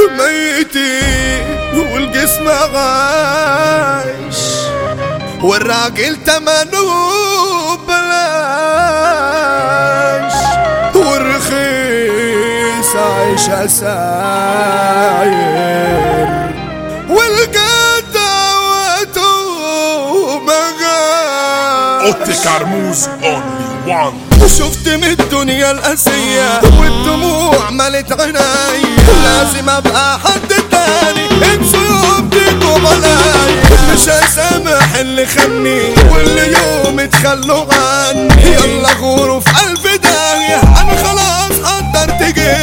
ميتين والجسم عايش والراجل تمنه بلاش والرخيص عايشة ساير والجدع وقته مغاش اوتي كرموز اونلي وان شفت من الدنيا القاسية والدموع ملت عيني لازم ابقى حد تاني انسوا يوم تيجوا علي مش هسامح اللي خاني كل يوم اتخلوا عني يلا غوروا في قلب داهية انا خلاص قدرت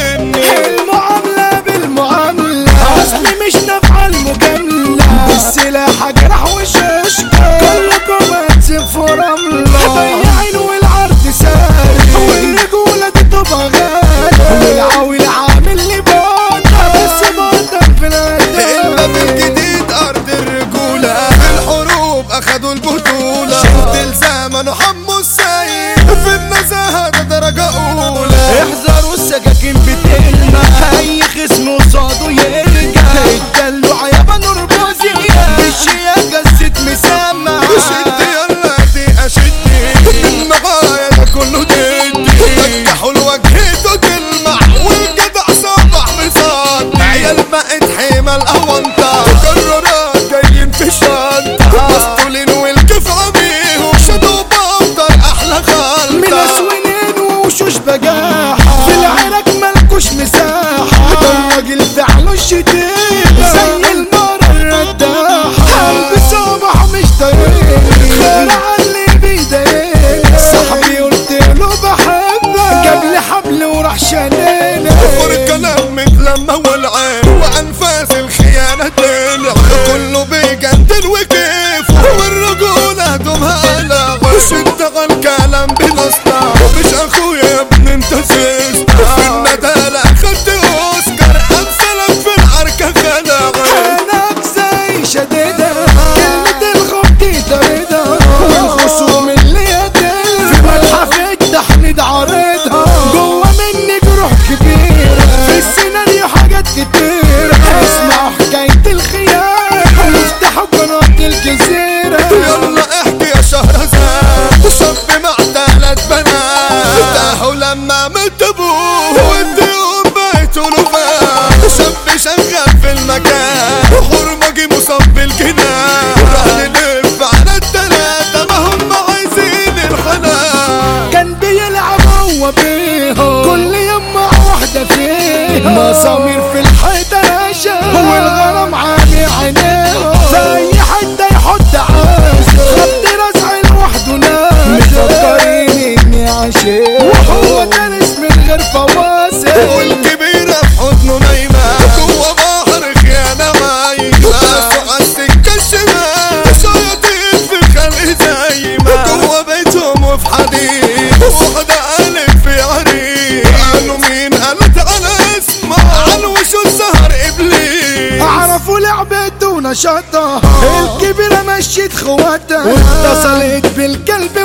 جني المعاملة بالمعاملة أصلي مش نافعة المجاملة بالسلاح جرح وشوشكة كلكم هتسفوا رملة ضيعين والعرض ساري والرجولة دي تبقى غالية والعويل عامل لي بوطة بس بوطة في الباب الهدى الجديد ارض الرجولة في الحروب اخدوا البطولة شد الزمن وحموا السيد في النزاهة ده درجة اولى احذروا السكاكين بتلمع اي خصم قصاده يرجع الدلوع يابا نور بوزية بالشياكة الست مسمع شد يلا دي اشدي معايا ده كله جدي فتحوا الوجه تلمع والجدع صبح مصاد عيال بقت حمل اونطة قرارات جايين في شنطة مسطولين والكف عميهم شدوا بفضل احلى من خلطة اسونين ووشوش بجاحة في العراك ملكوش مساحة ده الراجل فعله الشديد زي المرة الرداحة قلبي صبح مش طايقني خير اللي بيضايقني صاحبي قلت له بحبك جاب لي حبل وراح شانيني كفر الكلام متلمى والعين وانفاس الخيانة تلع كله بيجندل وكيف والرجولة دومها قلق اشتغل كلام بلاستة مش اخويا يا ابن انت سيست في الندالة خدت اوسكار امثلك في العركة خلق عينك زي شديدة كلمة الخوف دي طاردة والخصوم اللي يدل في متحف التحميد عارضها جوه مني جروح كبيرة في السيناريو حاجات كتير اسمعوا حكاية الخيانة وافتحوا قناة الجزيرة يلا احكي يا شهرزاد شاب مع تلات بنات تاهوا لما مت ابوه والديون بقيتوا له فات شاب شغال في المكان حرمجي مصاب بالجنان راح نلف على التلاتة ما هم عايزين الحنان كان بيلعب هو بيهم كل يوم مع واحدة فيهم مسامير في الحيطة راشا والغرام عامي عينيهم في أي حتة يحط عاشق خط رزع لوحده ناس مفكرين إني عاشق وهو دارس من غير فواصل والكبيرة في حضنه نايمة جوا بحر خيانة مايمة راسه على السكة الشمال شياطين في الخلق زايمة جوا بيتهم وفي حديد واحدة قالت في عريق قالوا مين قالت على اسمه عن وشه السهر ابليس عرفوا لعبته ونشاطها الكبيرة مشيت خواتها واتصلت بالكلب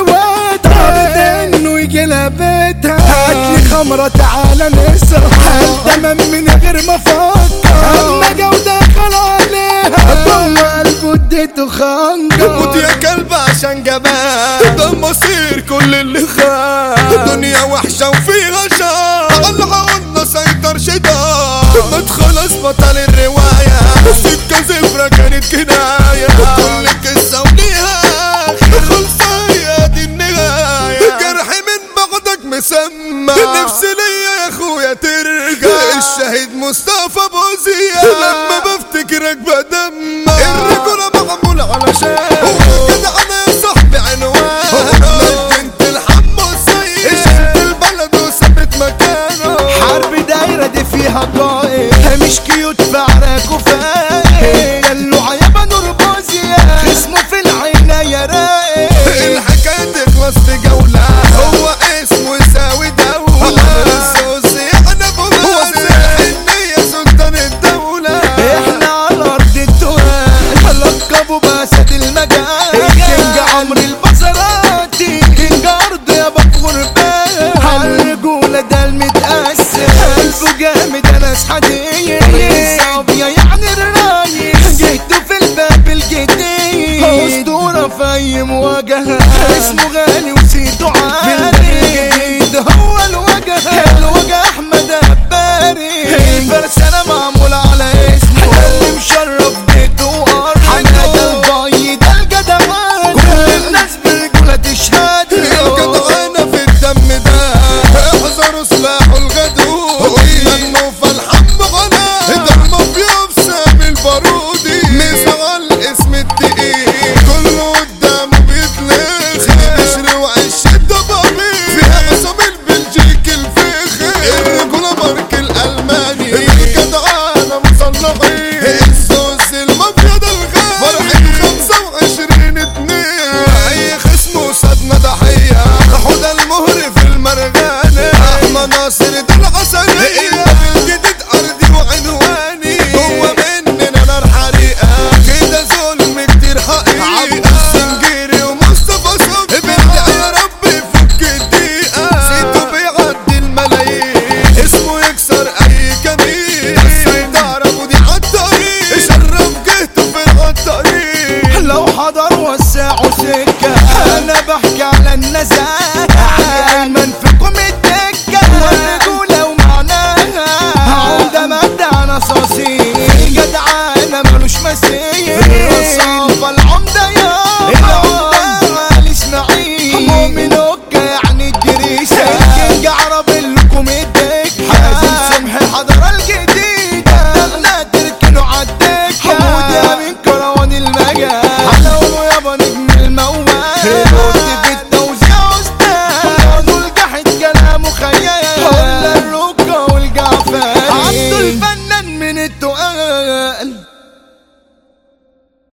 واتها انه يجي لها بيتها هاتلي خمرة تعالى نسرح التمام من غير ما افكر اما جودة دخل عليها جوه قلبه اديته موت خنجر يا كلب عشان جبان ده مصير كل اللي خان دنيا وحشة وفيها شر الله قلنا سيطر شيطان ما تخلص بطل الرواية سكة زفرة كانت كناية كل قصة وليها آخر خلصة هي دي النهاية جرحي من بعدك مسمى نفسي ليا يا اخويا ترجع الشهيد مصطفى بوزية لما بفتكرك بدمع الرجولة معمولة علشان كده انا يا صاحبي عنوان مجنت الحم والسيد شلت البلد وثبت مكانه حرب دايرة دي فيها قائد مش كيوت في عراك وفايق دلوع يابا نور بوزية اسمه في العين يا رايق الحكاية تخلص في جولة هو اسمه يساوي دولة الزوزي انا ابو مازن الحنية سلطان الدولة احنا على ارض التراب لقبوا باسد المجال كينج عمرو البصراتي كينج ارض يا بغربان الرجولة ده المتأثر قلبه جامد انس حديد وجه اسمه غالي وسيده عالي ده هو الوجه الوجه احمد هباري الفرسانة معمولة على اسمه اللي مشرف بيته وارضه حمادة الباي ده الجدعان كل الناس برجولة تشهد له الجدعانة في الدم ده احذروا سلاحه الغدود منه فالحب غلا دمه بيفسم البارودي مثال اسم التقيل كله قدامه بيتلخ بشر وعش الضبابي فيها عصام البلجيك الفخر الرجولة مارك الألماني الجدعانة مصنعين السوس المبيض الغالي فرحة خمسة وعشرين اتنين أي خصم وصدنا ضحية حوده المهر في المرغانة أحمد ناصر ده العسلية بالجديد أرضي وعنواني هو مننا نار حريقة كده ظلم كتير حقيقة السنجيري ومصطفى صبحي بدعي يا رب يفك الدقيقة سيبه بيعدي الملايين اسمه يكسر أي كمين السيطرة ودي عالطريق شرف جهته في العالطريق لو حضر وسعوا سكة أنا بحكي على النزاهة دايما فيكم الدكة والرجولة ومعناها عودة مبدأ نصاصي جدعانة ملوش مثيل الصافة العمدة يا العمدة علي اسماعيل مؤمن اوكا يعني الدريسة الكينج عرب لكم الدكة حازم سمحي الحضارة الجديدة احنا تركنوا عالدكة حمود من كروان المجال حلو يابا نجم الموال الوقت في التوزيع استاذ والجحد كلامه خيال قلنا الركة والجعفان عبد الفنان من التقال